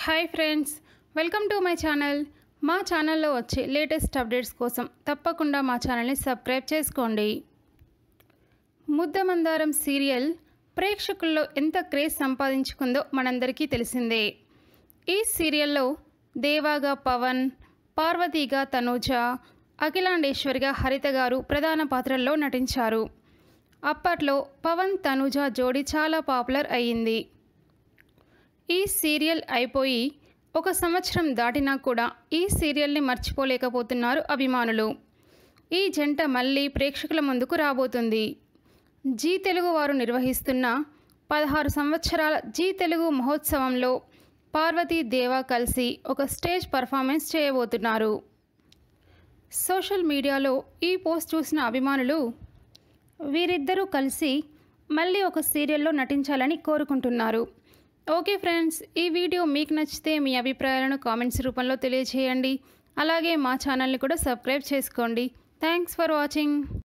hi friends welcome to my channel మా ఛానల్లో వచ్చే లేటెస్ట్ అప్డేట్స్ కోసం తప్పకుండా మా ఛానల్ని సబ్స్క్రైబ్ చేసుకోండి ముద్దమందారం సీరియల్ ప్రేక్షకుల్లో ఎంత క్రేజ్ సంపాదించుకుందో మనందరికీ తెలిసిందే ఈ సీరియల్లో దేవాగా పవన్ పార్వతీగా తనూజ అఖిలాండేశ్వరిగా హరిత గారు ప్రధాన పాత్రల్లో నటించారు అప్పట్లో పవన్ తనూజ జోడీ చాలా పాపులర్ అయ్యింది ఈ సీరియల్ అయిపోయి ఒక సంవత్సరం దాటినా కూడా ఈ సీరియల్ని మర్చిపోలేకపోతున్నారు అభిమానులు ఈ జంట మళ్ళీ ప్రేక్షకుల ముందుకు రాబోతుంది జీ తెలుగు వారు నిర్వహిస్తున్న పదహారు సంవత్సరాల జీ తెలుగు మహోత్సవంలో పార్వతీ దేవా కలిసి ఒక స్టేజ్ పర్ఫార్మెన్స్ చేయబోతున్నారు సోషల్ మీడియాలో ఈ పోస్ట్ చూసిన అభిమానులు వీరిద్దరూ కలిసి మళ్ళీ ఒక సీరియల్లో నటించాలని కోరుకుంటున్నారు ఓకే ఫ్రెండ్స్ ఈ వీడియో మీకు నచ్చితే మీ అభిప్రాయాలను కామెంట్స్ రూపంలో తెలియజేయండి అలాగే మా ఛానల్ని కూడా సబ్స్క్రైబ్ చేసుకోండి థ్యాంక్స్ ఫర్ వాచింగ్